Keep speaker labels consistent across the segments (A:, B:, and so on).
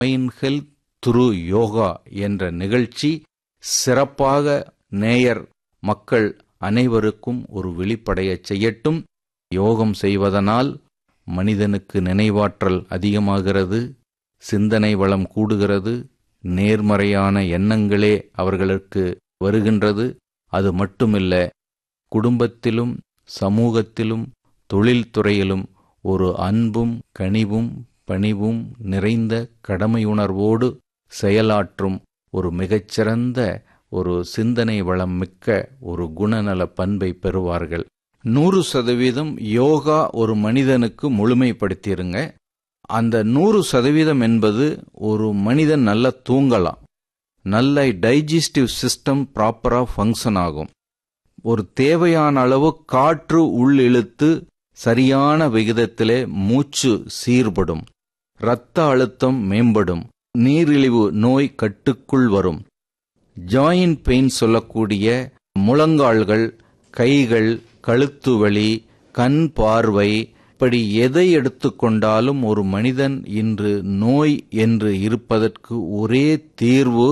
A: mind health through yoga என்ற நிகழ்ச்சி சிறப்பாக நேயர் மக்கள் அனைவருக்கும் ஒரு விழிப்படையச் செய்யட்டும் யோகம் செய்வதனால் மனிதனுக்கு நினைவாற்றல் அதிகமாகிறது சிந்தனை வளம் கூடுகிறது நேர்மறையான எண்ணங்களே அவர்களுக்கு வருகின்றது அது மட்டுமில்ல குடும்பத்திலும் சமூகத்திலும் தொழில்துறையிலும் ஒரு அன்பும் கனிவும் பணிவும் நிறைந்த கடமையுணர்வோடு செயலாற்றும் ஒரு மிகச்சிறந்த ஒரு சிந்தனை வளம் மிக்க ஒரு குணநல பண்பை பெறுவார்கள் நூறு சதவீதம் யோகா ஒரு மனிதனுக்கு முழுமைப்படுத்திருங்க அந்த நூறு சதவீதம் என்பது ஒரு மனிதன் நல்லா தூங்கலாம் நல்ல டைஜஸ்டிவ் சிஸ்டம் ப்ராப்பரா ஃபங்க்ஷன் ஆகும் ஒரு தேவையான அளவு காற்று உள்ளிழுத்து சரியான விகிதத்திலே மூச்சு சீர்படும் இரத்த அழுத்தம் மேம்படும் நீரிழிவு நோய் கட்டுக்குள் வரும் ஜாயின்ட் பெயின் சொல்லக்கூடிய முழங்கால்கள் கைகள் கழுத்து வலி கண் பார்வை இப்படி எதை எடுத்துக்கொண்டாலும் ஒரு மனிதன் இன்று நோய் என்று இருப்பதற்கு ஒரே தீர்வு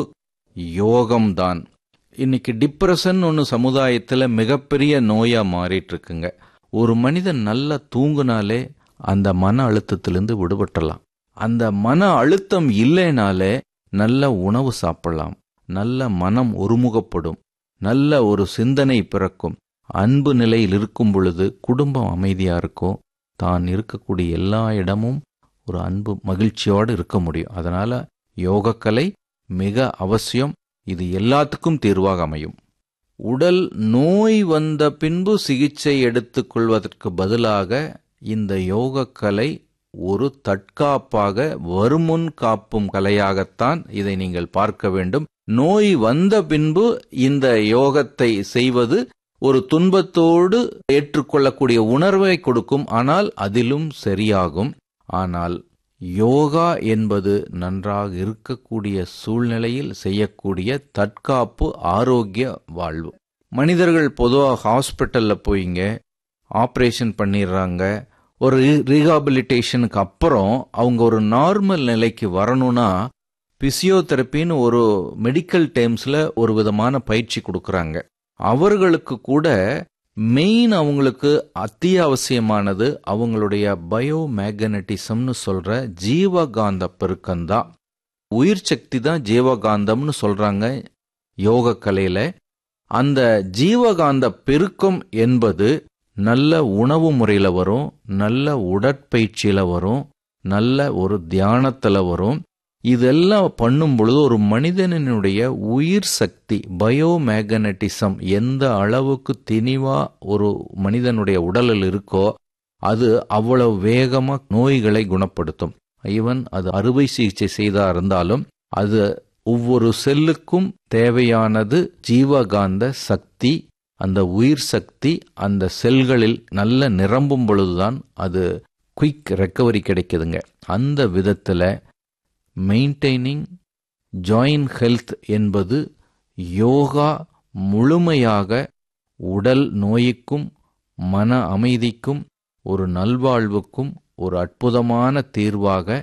A: யோகம்தான் இன்னைக்கு டிப்ரெஷன் ஒன்று சமுதாயத்தில் மிகப்பெரிய நோயா மாறிட்டு இருக்குங்க ஒரு மனிதன் நல்லா தூங்குனாலே அந்த மன அழுத்தத்திலிருந்து விடுபட்டலாம் அந்த மன அழுத்தம் இல்லைனாலே நல்ல உணவு சாப்பிடலாம் நல்ல மனம் ஒருமுகப்படும் நல்ல ஒரு சிந்தனை பிறக்கும் அன்பு நிலையில் இருக்கும் பொழுது குடும்பம் அமைதியா இருக்கும் தான் இருக்கக்கூடிய எல்லா இடமும் ஒரு அன்பு மகிழ்ச்சியோடு இருக்க முடியும் அதனால யோகக்கலை மிக அவசியம் இது எல்லாத்துக்கும் தீர்வாக அமையும் உடல் நோய் வந்த பின்பு சிகிச்சை எடுத்துக்கொள்வதற்கு பதிலாக இந்த யோகக்கலை ஒரு தற்காப்பாக வருமுன் காப்பும் கலையாகத்தான் இதை நீங்கள் பார்க்க வேண்டும் நோய் வந்த பின்பு இந்த யோகத்தை செய்வது ஒரு துன்பத்தோடு ஏற்றுக்கொள்ளக்கூடிய உணர்வை கொடுக்கும் ஆனால் அதிலும் சரியாகும் ஆனால் யோகா என்பது நன்றாக இருக்கக்கூடிய சூழ்நிலையில் செய்யக்கூடிய தற்காப்பு ஆரோக்கிய வாழ்வு மனிதர்கள் பொதுவாக ஹாஸ்பிட்டல்ல போயிங்க ஆப்ரேஷன் பண்ணிடுறாங்க ஒரு ரீஹாபிலிட்டேஷனுக்கு அப்புறம் அவங்க ஒரு நார்மல் நிலைக்கு வரணும்னா பிசியோதெரப்பின்னு ஒரு மெடிக்கல் டேர்ம்ஸ்ல ஒரு விதமான பயிற்சி கொடுக்கறாங்க அவர்களுக்கு கூட மெயின் அவங்களுக்கு அத்தியாவசியமானது அவங்களுடைய பயோ மேக்னட்டிசம்னு சொல்ற ஜீவகாந்த பெருக்கம்தான் உயிர் சக்தி தான் ஜீவகாந்தம்னு சொல்றாங்க யோக கலையில அந்த ஜீவகாந்த பெருக்கம் என்பது நல்ல உணவு முறையில வரும் நல்ல உடற்பயிற்சியில வரும் நல்ல ஒரு தியானத்துல வரும் இதெல்லாம் பண்ணும் பொழுது ஒரு மனிதனுடைய உயிர் சக்தி பயோ மேக்னட்டிசம் எந்த அளவுக்கு திணிவா ஒரு மனிதனுடைய உடலில் இருக்கோ அது அவ்வளவு வேகமா நோய்களை குணப்படுத்தும் ஈவன் அது அறுவை சிகிச்சை செய்தா இருந்தாலும் அது ஒவ்வொரு செல்லுக்கும் தேவையானது ஜீவகாந்த சக்தி அந்த உயிர் சக்தி அந்த செல்களில் நல்ல நிரம்பும் பொழுதுதான் அது குயிக் ரெக்கவரி கிடைக்குதுங்க அந்த விதத்துல மெயின்டைனிங் ஜாயின் ஹெல்த் என்பது யோகா முழுமையாக உடல் நோய்க்கும் மன அமைதிக்கும் ஒரு நல்வாழ்வுக்கும் ஒரு அற்புதமான தீர்வாக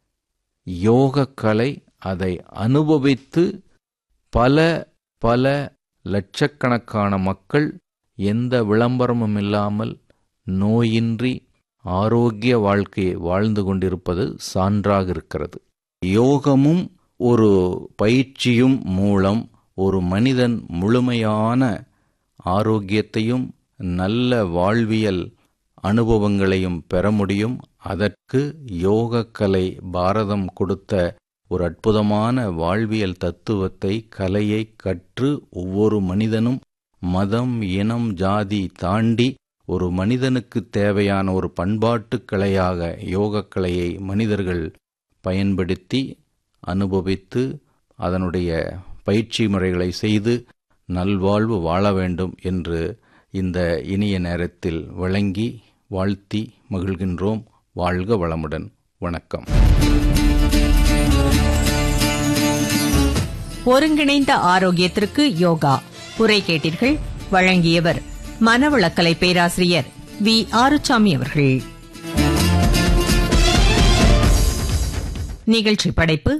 A: யோக கலை அதை அனுபவித்து பல பல லட்சக்கணக்கான மக்கள் எந்த விளம்பரமும் இல்லாமல் நோயின்றி ஆரோக்கிய வாழ்க்கையை வாழ்ந்து கொண்டிருப்பது சான்றாக இருக்கிறது யோகமும் ஒரு பயிற்சியும் மூலம் ஒரு மனிதன் முழுமையான ஆரோக்கியத்தையும் நல்ல வாழ்வியல் அனுபவங்களையும் பெற முடியும் அதற்கு யோகக்கலை பாரதம் கொடுத்த ஒரு அற்புதமான வாழ்வியல் தத்துவத்தை கலையை கற்று ஒவ்வொரு மனிதனும் மதம் இனம் ஜாதி தாண்டி ஒரு மனிதனுக்கு தேவையான ஒரு பண்பாட்டு கலையாக யோகக்கலையை மனிதர்கள் பயன்படுத்தி அனுபவித்து அதனுடைய பயிற்சி முறைகளை செய்து நல்வாழ்வு வாழ வேண்டும் என்று இந்த இனிய நேரத்தில் வழங்கி வாழ்த்தி மகிழ்கின்றோம் வாழ்க வளமுடன் வணக்கம்
B: ஒருங்கிணைந்த ஆரோக்கியத்திற்கு யோகா உரை கேட்டீர்கள் வழங்கியவர் மனவளக்கலை பேராசிரியர் வி ஆறுசாமி அவர்கள் நிகழ்ச்சி படைப்பு